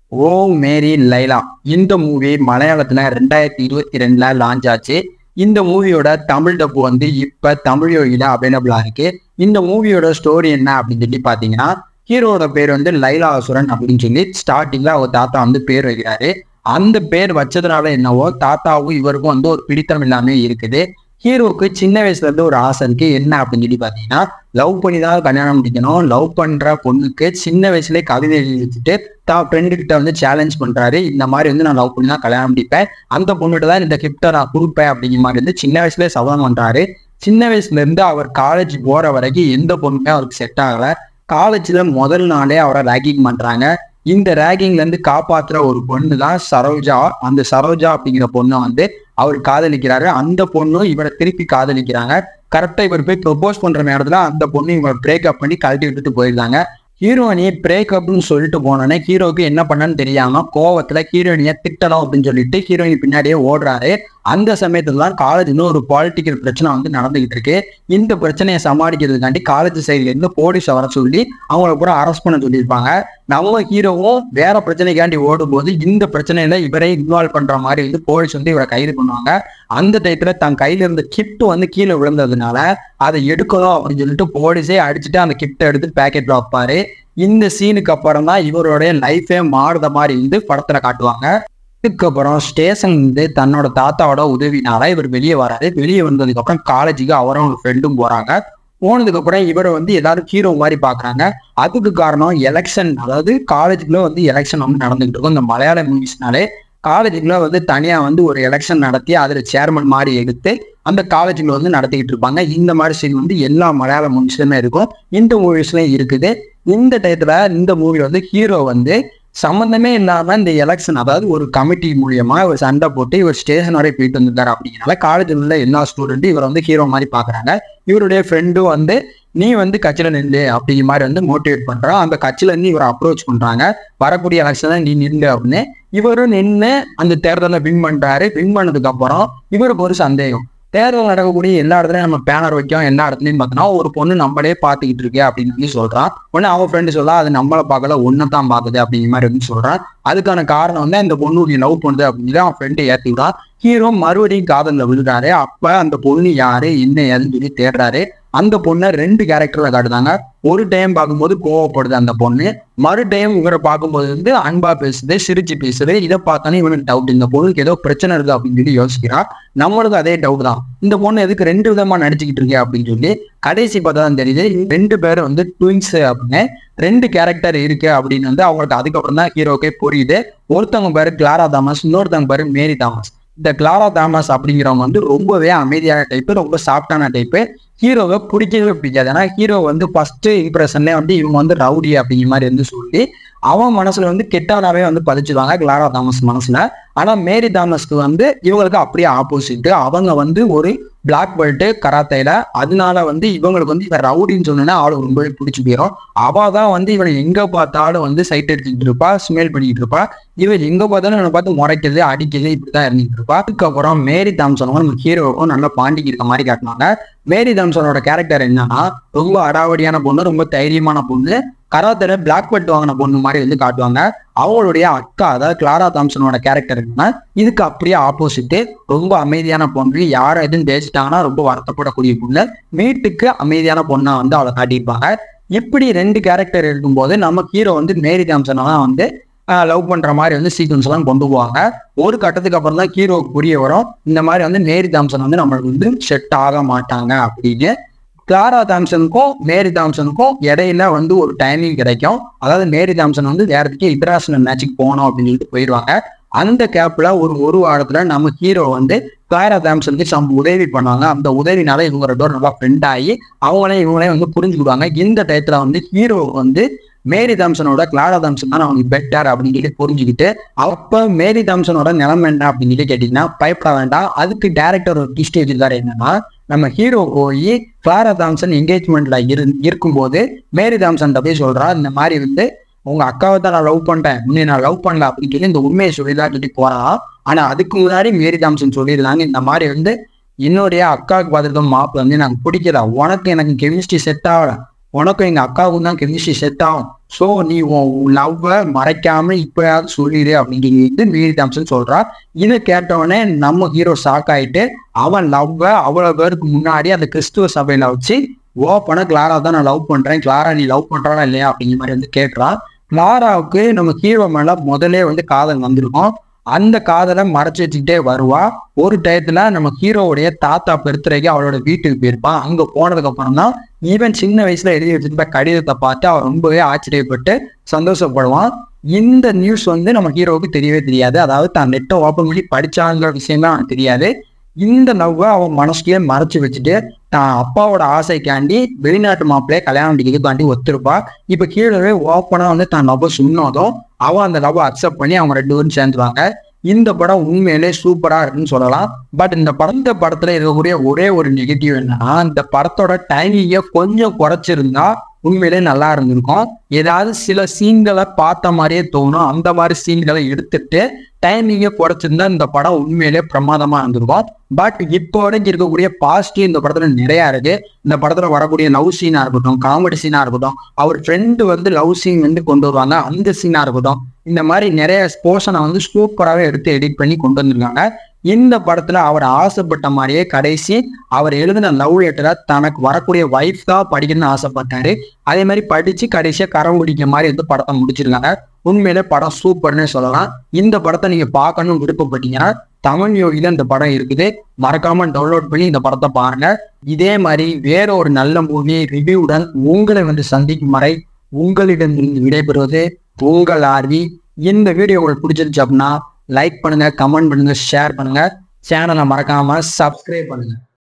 ஓ மேரி லைலா இந்த மூவி மலையாளத்துல ரெண்டாயிரத்தி இருபத்தி ரெண்டுல லான்ச் ஆச்சு இந்த மூவியோட தமிழ் டப்பு வந்து இப்ப தமிழ் வழியில அவைலபிளா இருக்கு இந்த மூவியோட ஸ்டோரி என்ன அப்படின்னு சொல்லி பாத்தீங்கன்னா ஹீரோட பேர் வந்து லைலா அசுரன் அப்படின்னு சொல்லி ஸ்டார்டிங்ல அவர் தாத்தா வந்து பேர் வைக்கிறாரு அந்த பேர் வச்சதுனால என்னவோ தாத்தாவும் இவருக்கும் வந்து ஒரு பிடித்தம் இல்லாம இருக்குது ஹீரோவுக்கு சின்ன வயசுல இருந்து ஒரு ஆசை இருக்கு என்ன அப்படின்னு சொல்லி பாத்தீங்கன்னா லவ் பண்ணி தான் கல்யாணம் முடிக்கணும் லவ் பண்ற பொண்ணுக்கு சின்ன வயசுலயே கவிதை எழுதி வச்சுட்டு தான் ஃப்ரெண்டு கிட்ட வந்து சேலஞ்ச் பண்றாரு இந்த மாதிரி வந்து நான் லவ் பண்ணி தான் கல்யாணம் முடிப்பேன் அந்த பொண்ணுகிட்ட தான் இந்த கிஃப்டை நான் கொடுப்பேன் அப்படிங்கிற மாதிரி வந்து சின்ன வயசுலயே சபதம் பண்றாரு சின்ன வயசுல இருந்து அவர் காலேஜ் போற வரைக்கும் எந்த பொண்ணுமே அவருக்கு செட் ஆகல காலேஜ்ல முதல் நாளே அவரை ரேக்கிங் பண்றாங்க இந்த ரேகிங்ல இருந்து காப்பாத்துற ஒரு பொண்ணு தான் சரோஜா அந்த சரோஜா அப்படிங்கிற பொண்ணை வந்து அவர் காதலிக்கிறாரு அந்த பொண்ணும் இவரை திருப்பி காதலிக்கிறாங்க கரெக்டா இவர் போய் ப்ரொபோஸ் பண்ற நேரத்துல அந்த பொண்ணு இவரை பிரேக்அப் பண்ணி கழட்டி விட்டுட்டு போயிருந்தாங்க ஹீரோயினியை பிரேக்அப்னு சொல்லிட்டு போனோன்னே ஹீரோக்கு என்ன பண்ணன்னு தெரியாம கோவத்துல ஹீரோயினியை திட்டலாம் அப்படின்னு சொல்லிட்டு ஹீரோயின் பின்னாடியே ஓடுறாரு அந்த சமயத்துல தான் காலேஜ்ல ஒரு பாலிட்டிக்கல் பிரச்சனை வந்து நடந்துகிட்டு இருக்கு இந்த பிரச்சனையை சமாளிக்கிறதுக்காண்டி காலேஜ் சைட்ல இருந்து போலீஸ் வர சொல்லி அவங்கள கூட அரெஸ்ட் பண்ண சொல்லியிருப்பாங்க நம்ம ஹீரோவும் வேற பிரச்சனைக்காண்டி ஓடும்போது இந்த பிரச்சனையில இவரை இன்வால்வ் பண்ற மாதிரி வந்து போலீஸ் வந்து இவரை கைது பண்ணுவாங்க அந்த டயத்துல தன் கையில இருந்த கிஃப்ட் வந்து கீழே விழுந்ததுனால அதை எடுக்கணும் அப்படின்னு சொல்லிட்டு போலீஸே அடிச்சுட்டு அந்த கிஃப்ட்டை எடுத்து பேக்கெட்ல வைப்பாரு இந்த சீனுக்கு அப்புறம் தான் இவருடைய லைஃபே மாறுத மாதிரி வந்து படத்துல காட்டுவாங்க இதுக்கப்புறம் ஸ்டேஷன் வந்து தன்னோட தாத்தாவோட உதவினால இவர் வெளியே வராரு வெளியே வந்ததுக்கு அப்புறம் காலேஜுக்கு அவரும் ஒரு ஃப்ரெண்டும் போறாங்க போனதுக்கு அப்புறம் இவரை வந்து எல்லாரும் ஹீரோ மாதிரி பாக்குறாங்க அதுக்கு காரணம் எலெக்ஷன் அதாவது காலேஜுக்குள்ள வந்து எலெக்ஷன் வந்து நடந்துகிட்டு இருக்கும் இந்த மலையாள மூவிஸ்னாலே காலேஜுக்குள்ள வந்து தனியா வந்து ஒரு எலெக்ஷன் நடத்தி அதுல சேர்மன் மாதிரி எடுத்து அந்த காலேஜுக்குள்ள வந்து நடத்திக்கிட்டு இருப்பாங்க இந்த மாதிரி சீன் வந்து எல்லா மலையாள மூவிஸ்லயுமே இருக்கும் இந்த மூவிஸ்லயும் இருக்குது இந்த டயத்துல இந்த மூவி வந்து ஹீரோ வந்து சம்மந்தமே இல்லாம இந்த எலெக்ஷன் அதாவது ஒரு கமிட்டி மூலியமா ஒரு சண்டை போட்டு இவர் ஸ்டேஷன் வரை போயிட்டு வந்திருந்தாரு அப்படிங்கிறனால காலேஜில் உள்ள எல்லா ஸ்டூடெண்ட்டும் இவர் வந்து ஹீரோ மாதிரி பாக்குறாங்க இவருடைய ஃப்ரெண்டும் வந்து நீ வந்து கட்சியில நில்லு அப்படிங்கிற மாதிரி வந்து மோட்டிவேட் பண்றான் அந்த கட்சியில இருந்து இவர் அப்ரோச் பண்றாங்க வரக்கூடிய எலெக்ஷன் நீ நில்லு அப்படின்னு இவரும் நின்று அந்த தேர்தலில் வின் பண்றாரு வின் பண்ணதுக்கு அப்புறம் இவருக்கு ஒரு சந்தேகம் தேர்தல் நடக்கக்கூடிய எல்லா இடத்துலயும் நம்ம பேனர் வைக்கும் எல்லா இடத்துலயும் பார்த்தோன்னா ஒரு பொண்ணு நம்மளே பார்த்துக்கிட்டு இருக்கே அப்படின்னு சொல்லி சொல்றான் உடனே அவன் ஃப்ரெண்டு சொல்றா அது நம்மளை பார்க்கல ஒன்னு தான் பார்க்குது அப்படிங்கிற மாதிரி வந்து சொல்றான் அதுக்கான காரணம் வந்து அந்த பொண்ணு நீ லவ் பண்ணுது அப்படின்னு சொல்லி அவன் ஃப்ரெண்டு ஏற்றிவிடான் ஹீரோ மறுபடியும் காதலில் விழுறாரு அப்ப அந்த பொண்ணு யாரு என்ன ஏதுன்னு சொல்லி தேடுறாரு அந்த பொண்ணை ரெண்டு கேரக்டர்ல காட்டுதாங்க ஒரு டைம் பார்க்கும்போது கோவப்படுது அந்த பொண்ணு மறு டைம் இவரை பார்க்கும்போது வந்து அன்பா பேசுது சிரிச்சு பேசுது இதை பார்த்தானே இவனுக்கு டவுட் இந்த பொண்ணுக்கு ஏதோ பிரச்சனை இருக்கு அப்படின்னு சொல்லி யோசிக்கிறான் நம்மளுக்கு அதே டவுட் தான் இந்த பொண்ணு எதுக்கு ரெண்டு விதமா நடிச்சுக்கிட்டு இருக்கே அப்படின்னு சொல்லி கடைசி பார்த்தா தான் தெரியுது ரெண்டு பேரும் வந்து ட்வின்ஸ் அப்படின்னு ரெண்டு கேரக்டர் இருக்கு அப்படின்னு வந்து அவங்களுக்கு அதுக்கப்புறம் தான் ஹீரோக்கே புரியுது ஒருத்தவங்க பேரு கிளாரா தாமஸ் இன்னொருத்தவங்க பேரு மேரி தாமஸ் இந்த கிளாரா தாமஸ் அப்படிங்கிறவங்க வந்து ரொம்பவே அமைதியான டைப்பு ரொம்ப சாஃப்டான டைப்பு ஹீரோவை பிடிக்கவே பிடிக்காது ஏன்னா ஹீரோ வந்து ஃபர்ஸ்ட் இம்ப்ரெஷன்லேயே வந்து இவங்க வந்து ரவுடி அப்படிங்கிற மாதிரி வந்து சொல்லி அவன் மனசுல வந்து கெட்டவனாவே வந்து பதிச்சுவாங்க கிளாரா தாமஸ் மனசுல ஆனா மேரி தாமஸ்க்கு வந்து இவங்களுக்கு அப்படியே ஆப்போசிட் அவங்க வந்து ஒரு பிளாக் பெல்ட் கராத்தையில அதனால வந்து இவங்களுக்கு வந்து இவன் ரவுடின்னு சொன்னா அவளுக்கு ரொம்பவே பிடிச்சி போயிடும் அவ தான் வந்து இவனை எங்க பார்த்தாலும் வந்து சைட் எடுத்துக்கிட்டு இருப்பா ஸ்மெல் பண்ணிட்டு இருப்பா இவன் எங்க பார்த்தாலும் இவனை பார்த்து முறைக்கிறது அடிக்கிறது இப்படிதான் இருந்துட்டு இருப்பா அதுக்கப்புறம் மேரி தாம்சனும் நம்ம ஹீரோவுக்கும் நல்லா பாண்டிக்கு இருக்க மாதிரி காட்டினாங்க மேரி தாம்சனோட கேரக்டர் என்னன்னா ரொம்ப அடாவடியான பொண்ணு ரொம்ப தைரியமான பொண்ணு கராத்தர பிளாக் பெல்ட் வாங்கின பொண்ணு மாதிரி வந்து காட்டுவாங்க அவங்களுடைய அக்கா அதாவது கிளாரா தாம்சனோட கேரக்டர் என்னன்னா இதுக்கு அப்படியே ஆப்போசிட் ரொம்ப அமைதியான பொண்ணு யாரும் எதுவும் தேய்ச்சிட்டாங்கன்னா ரொம்ப வருத்தப்படக்கூடிய பொண்ணு வீட்டுக்கு அமைதியான பொண்ணா வந்து அவளை காட்டியிருப்பாங்க இப்படி ரெண்டு கேரக்டர் இருக்கும்போது நம்ம ஹீரோ வந்து மேரி தாம்சனை தான் வந்து லவ் பண்ற மாதிரி வந்து சீக்வன்ஸ் எல்லாம் கொண்டு போவாங்க ஒரு கட்டத்துக்கு அப்புறம் தான் ஹீரோவுக்கு புரிய வரும் இந்த மாதிரி வந்து மேரி தாம்சன் வந்து நம்மளுக்கு வந்து செட் ஆக மாட்டாங்க அப்படின்னு கிளாரா தாம்சனுக்கும் மேரி தாம்சனுக்கும் இடையில வந்து ஒரு டைமிங் கிடைக்கும் அதாவது மேரி தாம்சன் வந்து நேரத்துக்கு இன்டர்நேஷனல் மேட்சுக்கு போகணும் அப்படின்னு சொல்லிட்டு போயிடுவாங்க அந்த கேப்ல ஒரு ஒரு வாரத்துல நம்ம ஹீரோ வந்து கிளாரா தாம்சனுக்கு சம் உதவி பண்ணாங்க அந்த உதவினால இவங்க ரெண்டு பேரும் நல்லா ஃப்ரெண்ட் ஆகி அவங்களே இவங்களே வந்து புரிஞ்சுக்கிடுவாங்க இந்த டயத்துல வந்து ஹீரோ வந்து மேரி தாம்சனோட கிளாரா தாம்சன் தான் அவனுக்கு பெட்டர் அப்படின்னு சொல்லி புரிஞ்சுக்கிட்டு அப்ப மேரி தாம்சனோட நிலைமை என்ன அப்படின்னு சொல்லி கேட்டீங்கன்னா பயப்பட வேண்டாம் அதுக்கு டேரக்டர் ஒரு டிஸ்ட் வச்சிருக்காரு என்னன்னா நம்ம ஹீரோ போய் கிளாரா தாம்சன் என்கேஜ்மெண்ட்ல இரு இருக்கும்போது மேரி தாம்சன் போய் சொல்றா இந்த மாதிரி வந்து உங்க அக்காவை தான் நான் லவ் பண்ணிட்டேன் இன்னும் நான் லவ் பண்ணல அப்படின்னு சொல்லி இந்த உண்மையை சொல்லிதான் சொல்லி போறா ஆனா அதுக்கு முன்னாடி மேரி தாம்சன் சொல்லியிருந்தாங்க இந்த மாதிரி வந்து என்னுடைய அக்காவுக்கு பார்த்துருக்க மாப்பிள்ள வந்து எனக்கு பிடிக்கல உனக்கு எனக்கு கெமிஸ்ட்ரி செட் ஆகல உனக்கும் எங்க அக்காவுக்கும் தான் கெமிஸ்ட்ரி செட் ஆகும் ஸோ நீ உன் லவ்வை மறைக்காம இப்பயாவது சொல்லிடு அப்படிங்கிறது மீரி தாம்சன் சொல்றா இதை கேட்டவொடனே நம்ம ஹீரோ ஷாக் ஆயிட்டு அவன் லவ்வை அவ்வளவு பேருக்கு முன்னாடி அந்த கிறிஸ்துவ சபையில வச்சு ஓப்பனா கிளாரா தான் நான் லவ் பண்றேன் கிளாரா நீ லவ் பண்றானா இல்லையா அப்படிங்கிற மாதிரி வந்து கேட்கறான் கிளாராவுக்கு நம்ம ஹீரோ மேல முதலே வந்து காதல் வந்திருக்கும் அந்த காதலை மறைச்சு வச்சுக்கிட்டே வருவா ஒரு டயத்துல நம்ம ஹீரோவுடைய தாத்தா பெருத்துறைக்கு அவளோட வீட்டுக்கு போயிருப்பான் அங்க போனதுக்கு அப்புறம் தான் ஈவன் சின்ன வயசுல எழுதி வச்சிருந்த கடிதத்தை பார்த்து அவன் ரொம்பவே ஆச்சரியப்பட்டு சந்தோஷப்படுவான் இந்த நியூஸ் வந்து நம்ம ஹீரோவுக்கு தெரியவே தெரியாது அதாவது தான் நெட்டை ஓப்பன் பண்ணி படிச்சாங்கிற விஷயம் தான் அவனுக்கு தெரியாது இந்த லவ்வை அவன் மனசுலயே மறைச்சு வச்சுட்டு தான் அப்பாவோட ஆசைக்காண்டி வெளிநாட்டு மாப்பிள்ளைய கல்யாணம் பண்ணிக்கிறதுக்காண்டி ஒத்துருப்பா இப்ப கீழே ஓப்பனா வந்து தான் லவ் சொன்னதும் அவன் அந்த லவ் அக்செப்ட் பண்ணி அவங்க ரெண்டு பேரும் சேர்ந்துருவாங்க இந்த படம் உண்மையிலே சூப்பரா இருக்குன்னு சொல்லலாம் பட் இந்த படம் இந்த படத்துல இருக்கக்கூடிய ஒரே ஒரு நெகட்டிவ் என்னன்னா இந்த படத்தோட டைமிங்கை கொஞ்சம் குறைச்சிருந்தா உண்மையிலே நல்லா இருந்திருக்கும் ஏதாவது சில சீன்களை பார்த்த மாதிரியே தோணும் அந்த மாதிரி சீன்களை எடுத்துட்டு டைமிங்கை குறைச்சிருந்தா இந்த படம் உண்மையிலே பிரமாதமா இருந்திருக்கும் பட் இப்போதைக்கு இருக்கக்கூடிய பாசிட்டிவ் இந்த படத்துல நிறைய இருக்கு இந்த படத்துல வரக்கூடிய லவ் சீனா இருக்கட்டும் காமெடி சீனா இருக்கட்டும் அவர் ஃப்ரெண்டு வந்து லவ் சீன் வந்து கொண்டு வருவாங்க அந்த சீனா இருக்கட்டும் இந்த மாதிரி நிறைய போர்ஷனை வந்து சூப்பராகவே எடுத்து எடிட் பண்ணி கொண்டு வந்திருக்காங்க இந்த படத்துல அவர் ஆசைப்பட்ட மாதிரியே கடைசி அவர் எழுதின லவ் லெட்டரை தனக்கு வரக்கூடிய ஒய்ஃப் தான் படிக்கணும்னு ஆசைப்பட்டாரு அதே மாதிரி படிச்சு கடைசியா கரம் பிடிக்க மாதிரி வந்து படத்தை முடிச்சிருக்காங்க உண்மையிலே படம் சூப்பர்னு சொல்லலாம் இந்த படத்தை நீங்க பார்க்கணும்னு விருப்பப்பட்டீங்கன்னா தமிழ் யோகில இந்த படம் இருக்குது மறக்காம டவுன்லோட் பண்ணி இந்த படத்தை பாருங்க இதே மாதிரி வேற ஒரு நல்ல மூவி ரிவ்யூவுடன் உங்களை வந்து சந்திக்கும் வரை உங்களிடமிருந்து விடைபெறுவது உங்கள் ஆர்வி இந்த வீடியோ உங்களுக்கு பிடிச்சிருச்சு அப்படின்னா லைக் பண்ணுங்க கமெண்ட் பண்ணுங்க ஷேர் பண்ணுங்க சேனலை மறக்காம சப்ஸ்கிரைப் பண்ணுங்க